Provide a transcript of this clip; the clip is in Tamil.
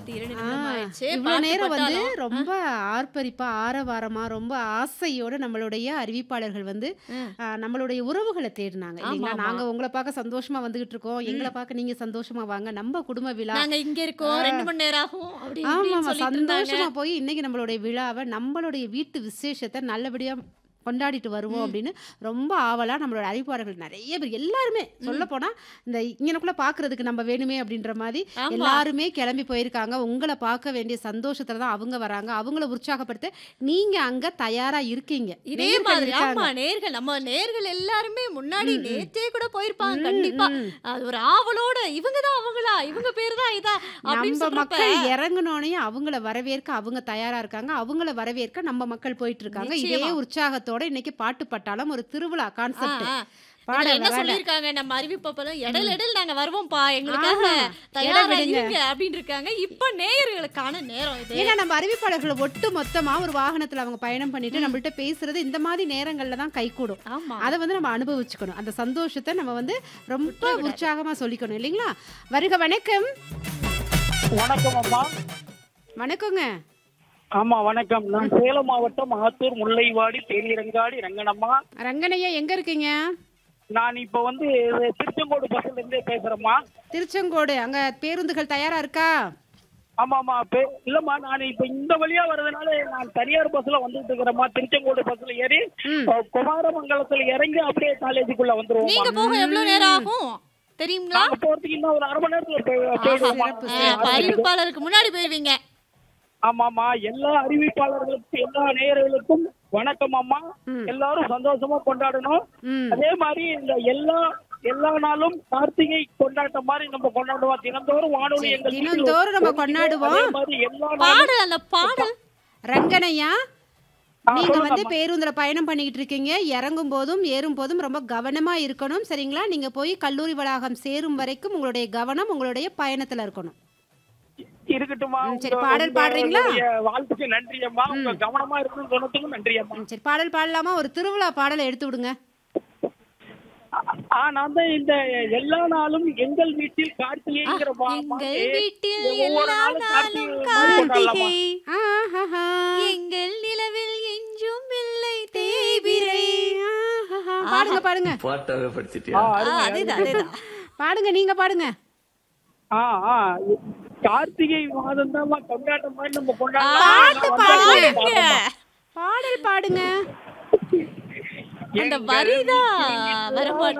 2 ஆ, நிமிடம் ஆயிடுச்சு. இவ்வளோ பாட்டு நேரம் வந்து பட்டாலும் ரொம்ப ஆர்ப்பரிப்பா, ஆரவாரமா, ரொம்ப ஆசையோட நம்மளுடைய அறிவிப்பாளர்கள் வந்து ம். அ, நம்மளுடைய உறவுகள தேடுனாங்க இல்லைங்களா? ஆமாமா. நாங்க உங்கள பார்க்க சந்தோஷமா வந்துகிட்டு இருக்கோம். எங்கள ம். பார்க்க நீங்க சந்தோஷமா வாங்க. நம்ம குடும்ப விழா. நாங்க இங்க இருக்கோம். ஆ. 2 மணி நேரம் ஆகும். அப்படி இப்படின்னு ஆமாமா. சொல்லிட்டு இருந்தாங்க. சந்தோஷமா போய் இன்னைக்கு நம்மளுடைய விழாவ, நம்மளுடைய வீட்டு விசேஷத்த நல்லபடியா கொண்டாடிட்டு வருவோம் ம். அப்படின்னு ரொம்ப ஆவலா நம்மளோட அறிவிப்பாளர்கள் நெறைய பேர் எல்லாருமே ம். சொல்லப்போனா, இந்த இங்கனக்குள்ள பார்க்கறதுக்கு நம்ம வேணுமே அப்படின்ற மாரி ஆமா. எல்லாருமே கிளம்பி போயிருக்காங்க. உங்கள பார்க்க வேண்டிய சந்தோஷத்துல தான் அவங்க வராங்க. அவங்கள உற்சாகப்படுத்த நீங்க அங்க தயாரா இருக்கீங்க. இதே நேயர்கள் மாதிரி இருக்காங்க. ஆமா நேர்கள் நம்ம நேர்கள் எல்லாருமே முன்னாடி ம், ம். நேத்தே கூட போயிருப்பாங்க ம், கண்டிப்பா. ம். அது ஒரு ஆவலோட இவங்க தான் அவங்களா? இவங்க பேரு தான் இதா? அப்படின்னு நம்ம சொல்றப்ப மக்கள் இறங்குனோனயும் அவங்கள வரவேற்க அவங்க தயாரா இருக்காங்க. அவங்கள வரவேற்க நம்ம மக்கள் போயிட்டு இருக்காங்க. இதே நிச்சயமா. உற்சாகத்தோட இன்னைக்கு பாட்டு பட்டாளம் ஒரு திருவிழா ஆ, கான்செப்ட். ஆ. பாட இதுல என்ன வராங்க. சொல்லியிருக்காங்க நம்ம அறிவிப்பப்பல இடையில ம். இடையில நாங்க வருவோம்ப்பா எங்களுக்காக ஆமா. இடம் தயாரா விடுங்க. இருங்க அப்படின்னு இருக்காங்க. இப்ப நேயர்களுக்கான நேரம் இது. ஏன்னா நம்ம அறிவிப்பாளர்கள் ஒட்டு மொத்தமா ஒரு வாகனத்துல அவங்க பயணம் பண்ணிட்டு ம். நம்மள்ட்ட பேசுறது இந்த மாதிரி நேரங்கள்ல தான் கைகூடும். ஆமா. அத வந்து நம்ம அனுபவிச்சுக்கணும். அந்த சந்தோஷத்த நம்ம வந்து ரொம்ப விட்டுறக்கூடாது. உற்சாகமா சொல்லிக்கணும் இல்லைங்களா? வருக வணக்கம். வணக்கம் அம்மா வணக்கங்க. ஆமா வணக்கம் நான் சேலம் மாவட்டம் ஆத்தூர் முல்லைவாடி தேனிரங்காடி ரங்கனம்மா ரங்கனையா எங்க இருக்கீங்க? நான் இப்ப வந்து திருச்செங்கோடு பஸ்ல இருந்தே பேசுறேம்மா திருச்செங்கோடு. அங்க பேருந்துகள் தயாரா இருக்கா? ஆமாமா பே- இல்லம்மா நான் இப்ப இந்த வழியா வர்றதுனால நான் தனியார் பஸ்ல வந்துட்டு இருக்கிறேம்மா திருச்செங்கோடு பஸ்ல ஏறி ம். அஹ், குமாரமங்கலத்துல இறங்கி அப்படியே காலேஜுக்குள்ள வந்துருவோம்மா நீங்க போக எவ்வளவு நேரம் ஆகும் தெரியுங்களா நாங்க போறதுக்கு இன்னும் ஒரு அரை மணி நேரத்துல போய்- ஆஹா. போயிடுவோம்மா சிறப்பு, ஆ, சிறப்பு. அப்ப அறிவிப்பாளருக்கு முன்னாடி போயிருவீங்க ஆமாமா எல்லா அறிவிப்பாளர்களுக்கும் எல்லா நேயர்களுக்கும் வணக்கம் அம்மா ம். எல்லாரும் சந்தோஷமா கொண்டாடணும் ம். அதே மாதிரி இந்த எல்லா எல்லா நாளும் கார்த்திகை கொண்டாட்டம் மாதிரி நம்ம கொண்டாடுவோம் தினந்தோறும் வானொலி சரி, எங்கள் வீட்டில் தினந்தோறும் நம்ம ஒலிக்குது. கொண்டாடுவோம். அதே மாதிரி எல்லா நாளும் பாடல் அந்த பாடல் ரங்கனையா ஆ, நீங்க வந்து சொல்லுங்கம்மா. பேருந்துல பயணம் பண்ணிக்கிட்டு இருக்கீங்க இறங்கும் போதும் ஏறும் போதும் ரொம்ப கவனமா இருக்கணும் சரிங்களா நீங்க போய் கல்லூரி வளாகம் சேரும் வரைக்கும் உங்களுடைய கவனம் உங்களுடைய பயணத்துல இருக்கணும் இருக்கட்டுமா ம், சரி, உங்க- பாடல் பாடுறீங்களா? உங்களுடைய வாழ்த்துக்கு நன்றி அம்மா உங்க கவனமா இருக்கணும்னு சொன்னதுக்கும் நன்றி அம்மா ம், சரி பாடல் பாடலாமா ஒரு திருவிழா பாடலை எடுத்து விடுங்க ஆ நான் தான் இந்த எல்லா நாளும் எங்கள் வீட்டில் கார்த்திகைங்கிற பா- எங்கள் பாட்டு வீட்டில் ஒவ்வொரு எல்லா நாளும் நாளும் கார்த்திகை மாதிரி கொண்டாடலாமா? கார்த்திகை ஆஹாஹா. எங்கள் நிலவில் எஞ்சும் இல்லை தேய்பிரை ஆஹாஹா. பாடுங்க பாடுங்க பாட்டாவே ஆ, படிச்சிட்டியா ஆ, அருமை, அதேதான் அருமை. அதேதான் பாடுங்க நீங்க பாடுங்க ஆ ஆ கார்த்திகை மாதம் தான் கொண்டாட்டம் மாதிரி நம்ம பாட்டு கொண்டாடலாம் பாடுங்க. பாடல் பாடுங்க அந்த வரிதான் வரமாட்டேங்குது